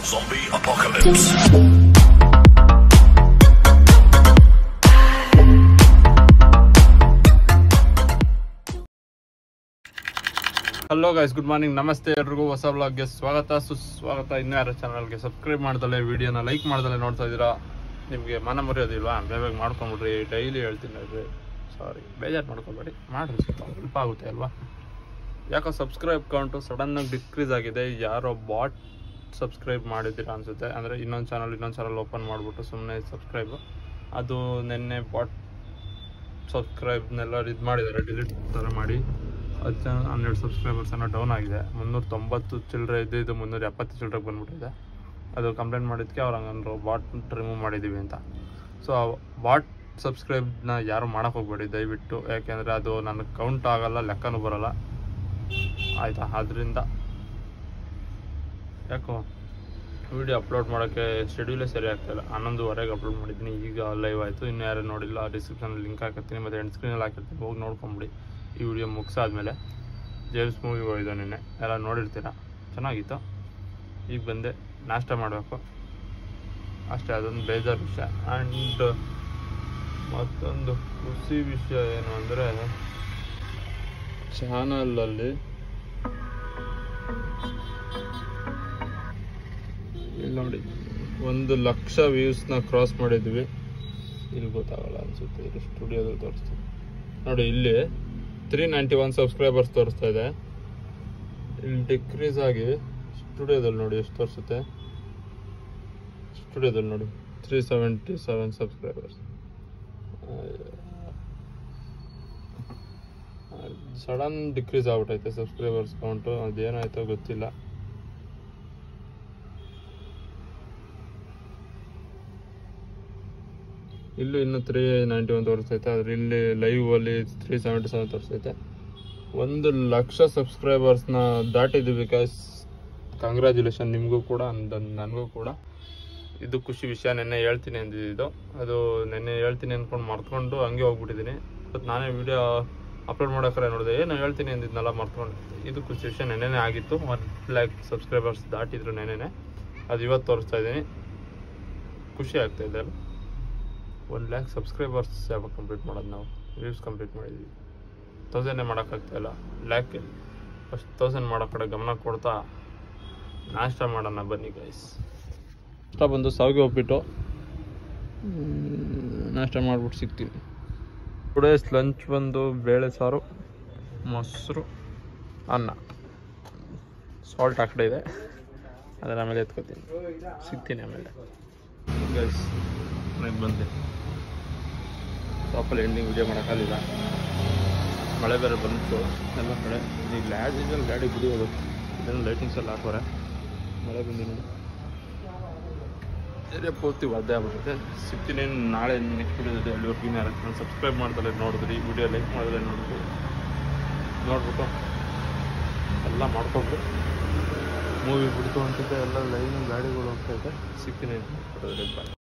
Zombie apocalypse. Hello guys good morning ನಮಸ್ತೆ ಎಲ್ರಿಗೂ ಹೊಸ ಬ್ಲಾಗ್ಗೆ ಸ್ವಾಗತ ಸುಸ್ವಾಗತ ಇನ್ನೂ ಯಾರು ಚಾನಲ್ಗೆ ಸಬ್ಸ್ಕ್ರೈಬ್ ಮಾಡ್ದಲೆ ವಿಡಿಯೋನ ಲೈಕ್ ಮಾಡ್ದಲೆ ನೋಡ್ತಾ ಇದ್ದೀರಾ ನಿಮಗೆ ಮನ ಮುರಿಯೋದಿಲ್ವಾ ಬೇಗ ಮಾಡ್ಕೊಂಬಿಡ್ರಿ ಡೈಲಿ ಹೇಳ್ತೀನಿ ನೋಡ್ರಿ ಸಾರಿ ಬೇಜಾರು ಮಾಡ್ಕೊಬೇಡಿ ಮಾಡ್ರಿ ಸ್ವಲ್ಪ ಹೆಲ್ಪ್ ಆಗುತ್ತೆ ಅಲ್ವಾ ಯಾಕೋ ಸಬ್ಸ್ಕ್ರೈಬ್ ಕೌಂಟು ಸಡನ್ನಾಗಿ ಡಿಕ್ರೀಸ್ ಆಗಿದೆ ಯಾರೋ ಬಾಟ್ ಸಬ್ಸ್ಕ್ರೈಬ್ ಮಾಡಿದ್ದೀರಾ ಅನಿಸುತ್ತೆ ಅಂದರೆ ಇನ್ನೊಂದು ಚಾನಲ್ ಇನ್ನೊಂದು ಚಾನಲ್ ಓಪನ್ ಮಾಡಿಬಿಟ್ಟು ಸುಮ್ಮನೆ ಸಬ್ಸ್ಕ್ರೈಬು ಅದು ನಿನ್ನೆ ಬಾಟ್ ಸಬ್ಸ್ಕ್ರೈಬ್ನೆಲ್ಲ ಇದು ಮಾಡಿದ್ದಾರೆ ಡಿಲೀಟ್ ಥರ ಮಾಡಿ ಹತ್ತು ಜನ ಹನ್ನೆರಡು ಸಬ್ಸ್ಕ್ರೈಬರ್ಸ್ ಏನೋ ಡೌನ್ ಆಗಿದೆ ಮುನ್ನೂರ ತೊಂಬತ್ತು ಚಿಲ್ಲರೆ ಇದ್ದಿದ್ದು ಮುನ್ನೂರ ಎಪ್ಪತ್ತು ಚಿಲ್ಲರೆಗೆ ಬಂದ್ಬಿಟ್ಟಿದೆ ಅದು ಕಂಪ್ಲೇಂಟ್ ಮಾಡಿದ್ದಕ್ಕೆ ಅವ್ರು ಹಂಗಂದ್ರು ಬಾಟ್ ರಿಮೂವ್ ಮಾಡಿದ್ದೀವಿ ಅಂತ ಸೊ ಬಾಟ್ ಸಬ್ಸ್ಕ್ರೈಬ್ನ ಯಾರು ಮಾಡೋಕೆ ಹೋಗ್ಬೇಡಿ ದಯವಿಟ್ಟು ಯಾಕೆಂದರೆ ಅದು ನನಗೆ ಕೌಂಟ್ ಆಗಲ್ಲ ಲೆಕ್ಕನೂ ಬರಲ್ಲ ಆಯಿತಾ ಅದರಿಂದ ಯಾಕೋ ವಿಡಿಯೋ ಅಪ್ಲೋಡ್ ಮಾಡೋಕ್ಕೆ ಶೆಡ್ಯೂಲೇ ಸರಿ ಆಗ್ತಾಯಿಲ್ಲ ಹನ್ನೊಂದುವರೆಗೆ ಅಪ್ಲೋಡ್ ಮಾಡಿದ್ದೀನಿ ಈಗ ಲೈವ್ ಆಯಿತು ಇನ್ನು ಯಾರು ನೋಡಿಲ್ಲ ಡಿಸ್ಕ್ರಿಪ್ಷನಲ್ಲಿ ಲಿಂಕ್ ಹಾಕಿರ್ತೀನಿ ಮತ್ತು ಎಂಡ್ ಸ್ಕ್ರೀನಲ್ಲಿ ಹಾಕಿರ್ತೀನಿ ಹೋಗಿ ನೋಡ್ಕೊಂಬಿಡಿ ಈ ವಿಡಿಯೋ ಮುಗಿಸಾದ್ಮೇಲೆ ಜೇಮ್ಸ್ ಮೂವಿಗೆ ಹೋಗಿದ್ದು ನಿನ್ನೆ ಎಲ್ಲ ನೋಡಿರ್ತೀರ ಚೆನ್ನಾಗಿತ್ತು ಈಗ ಬಂದೆ ನಾಷ್ಟ ಮಾಡಬೇಕು ಅಷ್ಟೇ ಅದೊಂದು ಬೇಜಾರು ವಿಷಯ ಆ್ಯಂಡ್ ಮತ್ತೊಂದು ಖುಷಿ ವಿಷಯ ಏನು ಅಂದರೆ ಚಾನಲಲ್ಲಿ ಇಲ್ಲಿ ನೋಡಿ ಒಂದು ಲಕ್ಷ ವ್ಯೂಸ್ನ ಕ್ರಾಸ್ ಮಾಡಿದ್ವಿ ಇಲ್ಲಿ ಗೊತ್ತಾಗಲ್ಲ ಅನ್ಸುತ್ತೆ ಇಲ್ಲಿ ಸ್ಟುಡಿಯೋದಲ್ಲಿ ತೋರಿಸ್ತೀನಿ ನೋಡಿ ಇಲ್ಲಿ ತ್ರೀ ನೈಂಟಿ ಒನ್ ಸಬ್ಸ್ಕ್ರೈಬರ್ಸ್ ತೋರಿಸ್ತಾ ಇದೆ ಇಲ್ಲಿ ಡಿಕ್ರೀಸ್ ಆಗಿ ಸ್ಟುಡಿಯೋದಲ್ಲಿ ನೋಡಿ ಎಷ್ಟು ತೋರಿಸುತ್ತೆ ಸ್ಟುಡಿಯೋದಲ್ಲಿ ನೋಡಿ three seventy seven subscribers sudden decrease ಆಗ್ಬಿಟ್ಟೈತೆ ಸಬ್ಸ್ಕ್ರೈಬರ್ಸ್ ಕೌಂಟು ಅದೇನಾಯ್ತೋ ಗೊತ್ತಿಲ್ಲ ಇಲ್ಲೂ ಇನ್ನು ತ್ರೀ ನೈಂಟಿ ಒನ್ ತೋರಿಸ್ತೈತೆ ಆದರೆ ಇಲ್ಲಿ ಲೈವ್ ಅಲ್ಲಿ ತ್ರೀ ಸೆವೆಂಟಿ ಸೆವೆನ್ ತೋರಿಸ್ತೈತೆ ಒಂದು ಲಕ್ಷ ಸಬ್ಸ್ಕ್ರೈಬರ್ಸ್ನ ದಾಟಿದ್ವಿ ಬಿಕಾಸ್ ಕಂಗ್ರ್ಯಾಚುಲೇಷನ್ ನಿಮಗೂ ಕೂಡ ಅಂದ್ ನನಗೂ ಕೂಡ ಇದು ಖುಷಿ ವಿಷಯ ನೆನ್ನೆ ಹೇಳ್ತೀನಿ ಅಂದಿದ್ದು ಅದು ನೆನ್ನೆ ಹೇಳ್ತೀನಿ ಅಂದ್ಕೊಂಡು ಮರ್ತ್ಕೊಂಡು ಹಂಗೆ ಹೋಗ್ಬಿಟ್ಟಿದ್ದೀನಿ ಮತ್ತು ನಾನೇ ವಿಡಿಯೋ ಅಪ್ಲೋಡ್ ಮಾಡೋಕ್ರೆ ನೋಡಿದೆ ಏನು ಹೇಳ್ತೀನಿ ಅಂದಿದ್ನಲ್ಲ ಮರ್ತ್ಕೊಂಡು ಇದು ಖುಷಿ ವಿಷಯ ನೆನ್ನೆನೇ ಆಗಿತ್ತು ಒನ್ ಲ್ಯಾಕ್ ಸಬ್ಸ್ಕ್ರೈಬರ್ಸ್ ದಾಟಿದ್ರು ನೆನ್ನೆನೇ ಅದು ಇವತ್ತು ತೋರಿಸ್ತಾ ಇದ್ದೀನಿ ಖುಷಿ ಆಗ್ತಾ ಇದೆ ಅಲ್ಲ ಒನ್ ಲ್ಯಾಕ್ ಸಬ್ಸ್ಕ್ರೈಬರ್ಸ್ ಯಾವಾಗ ಕಂಪ್ಲೀಟ್ ಮಾಡೋದು ನಾವು ವ್ಯೂಸ್ ಕಂಪ್ಲೀಟ್ ಮಾಡಿದ್ವಿ ತೌಸಂಡೇ ಮಾಡೋಕ್ಕಾಗ್ತಾಯಿಲ್ಲ ಲ್ಯಾಕ್ ಫಸ್ಟ್ ತೌಸಂಡ್ ಮಾಡೋ ಕಡೆ ಗಮನ ಕೊಡ್ತಾ ನಾಷ್ಟ ಮಾಡೋಣ ಬನ್ನಿ ಗೈಸ್ ನಾಷ್ಟ ಬಂದು ಸಾವಿಗೆ ಹೋಗ್ಬಿಟ್ಟು ನಾಷ್ಟ ಮಾಡ್ಬಿಟ್ಟು ಸಿಗ್ತೀವಿ ಟುಡೇಸ್ ಲಂಚ್ ಬಂದು ಬೇಳೆ ಸಾರು ಮೊಸರು ಅನ್ನ ಸಾಲ್ಟ್ ಆ ಕಡೆ ಇದೆ ಅದರ ಆಮೇಲೆ ಎತ್ಕೋತೀನಿ ಸಿಗ್ತೀನಿ ಆಮೇಲೆ ಗೈಸ್ ಮನೆಗೆ ಬಂದೆ ಶಾಪಲ್ಲಿ ಎಂಡಿಂಗ್ ವಿಡಿಯೋ ಮಾಡೋಕ್ಕಾಗಲಿಲ್ಲ ಮಳೆ ಬೇರೆ ಬಂತು ಎಲ್ಲ ಕಡೆ ಈಗ ಲ್ಯಾಡ್ ಗಾಡಿ ಬಿಡಿಯೋದು ಇದನ್ನು ಲೈಟಿಂಗ್ಸ್ ಎಲ್ಲ ಹಾಕೋರೆ ಮಳೆ ಬಂದು ನೋಡಿ ಏರಿಯಾ ಪೂರ್ತಿ ಒದ್ದೆ ಆಗ್ಬಿಡುತ್ತೆ ಸಿಗ್ತೀನಿ ನಾಳೆ ನೆಕ್ಸ್ಟ್ ವಿಡಿಯೋದಲ್ಲಿ ಅಲ್ಲಿವರೆಗೂ ಯಾರು ನಾನು ಸಬ್ಸ್ಕ್ರೈಬ್ ಮಾಡ್ದಲ್ಲೇ ನೋಡಿದ್ರಿ ವಿಡಿಯೋ ಲೈಕ್ ಮಾಡಿದ್ರೆ ನೋಡಿದ್ರಿ ನೋಡ್ಬಿಟ್ಟು ಎಲ್ಲ ಮಾಡ್ಕೊಂಡು ಮೂವಿ ಬಿಡ್ತು ಅಂತಿದ್ದೆ ಎಲ್ಲ ಲೈನ್ ಗಾಡಿಗಳು ಹೋಗ್ತಾ ಇದೆ ಸಿಗ್ತೀನಿ ಬಾಯ್